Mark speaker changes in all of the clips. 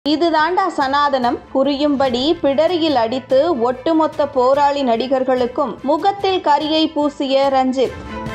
Speaker 1: இதுதாண்டா சனாதனம் புரியும்படி பிடரியில் அடித்து ஒட்டுமொத்த போராளி நடிகர்களுக்கும் முகத்தில் கரியை பூசிய ரஞ்சித்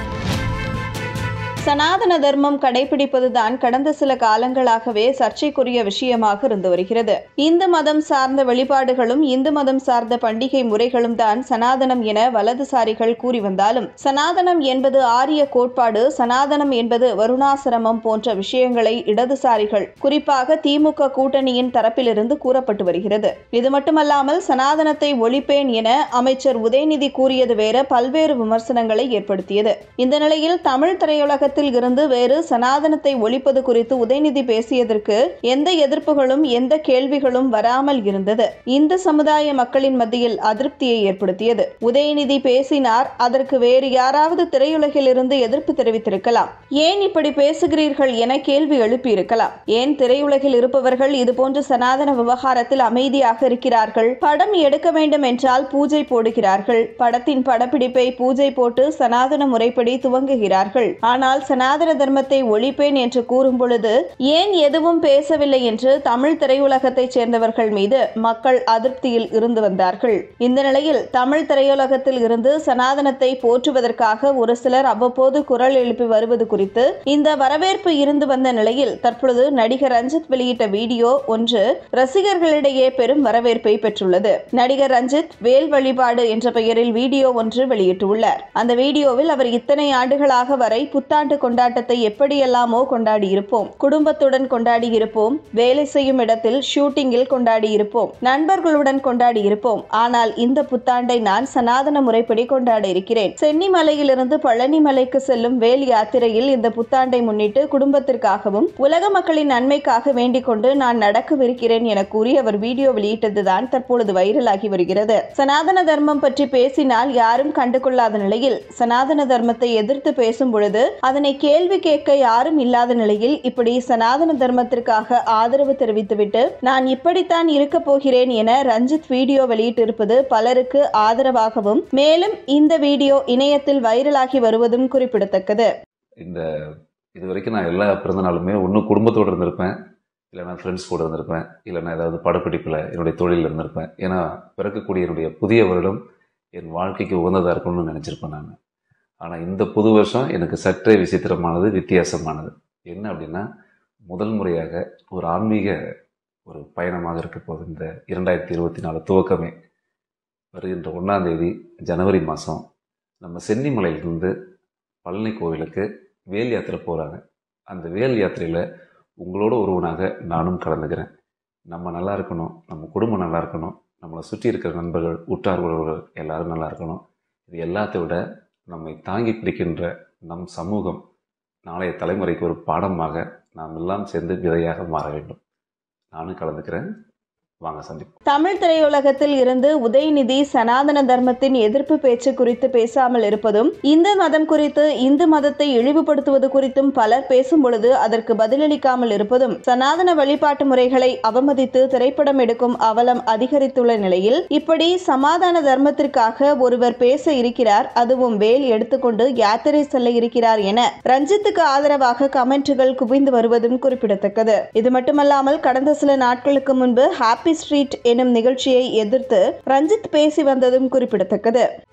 Speaker 1: சனாதன தர்மம் கடைபிடிப்பதுதான் கடந்த சில காலங்களாகவே சர்ச்சைக்குரிய விஷயமாக இருந்து வருகிறது இந்து மதம் சார்ந்த வழிபாடுகளும் இந்து மதம் சார்ந்த பண்டிகை முறைகளும் தான் சனாதனம் என வலதுசாரிகள் கூறி வந்தாலும் சனாதனம் என்பது ஆரிய கோட்பாடு சனாதனம் என்பது வருணாசிரமம் போன்ற விஷயங்களை இடதுசாரிகள் குறிப்பாக திமுக கூட்டணியின் தரப்பிலிருந்து கூறப்பட்டு வருகிறது இது மட்டுமல்லாமல் சனாதனத்தை ஒழிப்பேன் என அமைச்சர் உதயநிதி கூறியது வேற பல்வேறு விமர்சனங்களை ஏற்படுத்தியது இந்த நிலையில் தமிழ் திரையுலகத்தில் இருந்து வேறு சனாதனத்தை ஒழிப்பது குறித்து உதயநிதி பேசியதற்கு எந்த எதிர்ப்புகளும் எந்த கேள்விகளும் வராமல் இருந்தது இந்து சமுதாய மக்களின் மத்தியில் அதிருப்தியை ஏற்படுத்தியது உதயநிதி பேசினார் அதற்கு வேறு யாராவது திரையுலகில் இருந்து எதிர்ப்பு தெரிவித்திருக்கலாம் ஏன் இப்படி பேசுகிறீர்கள் என கேள்வி எழுப்பியிருக்கலாம் ஏன் திரையுலகில் இருப்பவர்கள் இதுபோன்ற சனாதன விவகாரத்தில் அமைதியாக இருக்கிறார்கள் படம் எடுக்க வேண்டும் என்றால் பூஜை போடுகிறார்கள் படத்தின் படப்பிடிப்பை பூஜை போட்டு சனாதன முறைப்படி துவங்குகிறார்கள் ஆனால் சனாதன தர்மத்தை ஒழிப்பேன் என்று கூறும் பொழுது ஏன் எதுவும் பேசவில்லை என்று தமிழ் திரையுலகத்தைச் சேர்ந்தவர்கள் மீது மக்கள் அதிருப்தியில் இருந்து வந்தார்கள் இந்த நிலையில் தமிழ் திரையுலகத்தில் இருந்து சனாதனத்தை போற்றுவதற்காக ஒரு சிலர் அவ்வப்போது குரல் எழுப்பி வருவது குறித்து இந்த வரவேற்பு இருந்து வந்த நிலையில் தற்பொழுது நடிகர் ரஞ்சித் வெளியிட்ட வீடியோ ஒன்று ரசிகர்களிடையே பெரும் வரவேற்பை பெற்றுள்ளது நடிகர் ரஞ்சித் வேல் வழிபாடு என்ற பெயரில் வீடியோ ஒன்று வெளியிட்டுள்ளார் அந்த வீடியோவில் அவர் இத்தனை ஆண்டுகளாக வரை புத்தாண்டு கொண்டாட்டத்தை எப்படியெல்லாமோ கொண்டாடி இருப்போம் குடும்பத்துடன் கொண்டாடி இருப்போம் வேலை செய்யும் இடத்தில் ஷூட்டிங்கில் கொண்டாடி இருப்போம் நண்பர்களுடன் கொண்டாடி இருப்போம் ஆனால் இந்த புத்தாண்டை நான் சனாதன முறைப்படி கொண்டாட இருக்கிறேன் சென்னிமலையிலிருந்து பழனி மலைக்கு செல்லும் வேல் யாத்திரையில் இந்த புத்தாண்டை முன்னிட்டு குடும்பத்திற்காகவும் உலக மக்களின் நன்மைக்காக வேண்டிக் கொண்டு நான் நடக்கவிருக்கிறேன் என கூறி அவர் வீடியோ வெளியிட்டதுதான் தற்பொழுது வைரலாகி வருகிறது சனாதன தர்மம் பற்றி பேசினால் யாரும் கண்டுகொள்ளாத நிலையில் சனாதன தர்மத்தை எதிர்த்து பேசும் பொழுது அதனை கேள்வி கேட்க யாரும் இல்லாத நிலையில் இப்படி சனாதன தர்மத்திற்காக ஆதரவு தெரிவித்துவிட்டு நான் இப்படித்தான் இருக்க போகிறேன் என ரஞ்சித் வீடியோ வெளியிட்டிருப்பது பலருக்கு ஆதரவாகவும் மேலும் இந்த வீடியோ இணையத்தில் வைரலாகி வருவதும் குறிப்பிடத்தக்கது
Speaker 2: இந்த இது வரைக்கும் நான் எல்லா பிறந்த நாளுமே ஒன்று குடும்பத்தோடு இருந்திருப்பேன் இல்லைனா ஃப்ரெண்ட்ஸ் கூட இருந்திருப்பேன் இல்லைனா ஏதாவது படப்பிடிப்பில் என்னுடைய தொழிலில் இருந்திருப்பேன் ஏன்னா பிறக்கக்கூடிய என்னுடைய புதிய வருடம் என் வாழ்க்கைக்கு உகந்ததாக இருக்கணும்னு நினச்சிருப்பேன் நான் ஆனால் இந்த புது வருஷம் எனக்கு சற்றே விசித்திரமானது வித்தியாசமானது என்ன அப்படின்னா முதல் முறையாக ஒரு ஆன்மீக ஒரு பயணமாக இருக்க போகுது இந்த இரண்டாயிரத்தி இருபத்தி நாலு துவக்கமே வருகின்ற ஒன்றாம் தேதி ஜனவரி மாதம் நம்ம சென்னிமலையிலிருந்து பழனி கோவிலுக்கு வேல் யாத்திரை போகிறாங்க அந்த வேல் யாத்திரையில் உங்களோட ஒருவனாக நானும் கலந்துக்கிறேன் நம்ம நல்லா இருக்கணும் நம்ம குடும்பம் நல்லா இருக்கணும் நம்மளை சுற்றி இருக்கிற நண்பர்கள் உற்றார் உறவுகள் எல்லாரும் நல்லா இருக்கணும் இது எல்லாத்தை விட நம்மை தாங்கி பிடிக்கின்ற நம் சமூகம் நாளைய தலைமுறைக்கு ஒரு பாடமாக நாம் எல்லாம் சேர்ந்து விதையாக மாற வேண்டும் நானும் கலந்துக்கிறேன் வாங்க சந்திப்போம்
Speaker 1: தமிழ் திரையுலகத்தில் இருந்து உதயநிதி சனாதன தர்மத்தின் எதிர்ப்பு பேச்சு குறித்து பேசாமல் இருப்பதும் இந்து மதம் குறித்து இந்து மதத்தை இழிவுபடுத்துவது குறித்தும் பலர் பேசும் பொழுது அதற்கு பதிலளிக்காமல் இருப்பதும் சனாதன வழிபாட்டு முறைகளை அவமதித்து திரைப்படம் எடுக்கும் அவலம் அதிகரித்துள்ள நிலையில் இப்படி சமாதான தர்மத்திற்காக ஒருவர் பேச இருக்கிறார் அதுவும் வேல் எடுத்துக்கொண்டு யாத்திரை செல்ல இருக்கிறார் என ரஞ்சித்துக்கு ஆதரவாக கமெண்ட்டுகள் குவிந்து வருவதும் குறிப்பிடத்தக்கது இது மட்டுமல்லாமல் கடந்த சில நாட்களுக்கு முன்பு ஹாப்பி ஸ்ட்ரீட் எனும் நிகழ்ச்சியை எதிர்த்து ரஞ்சித் பேசி வந்ததும் குறிப்பிடத்தக்கது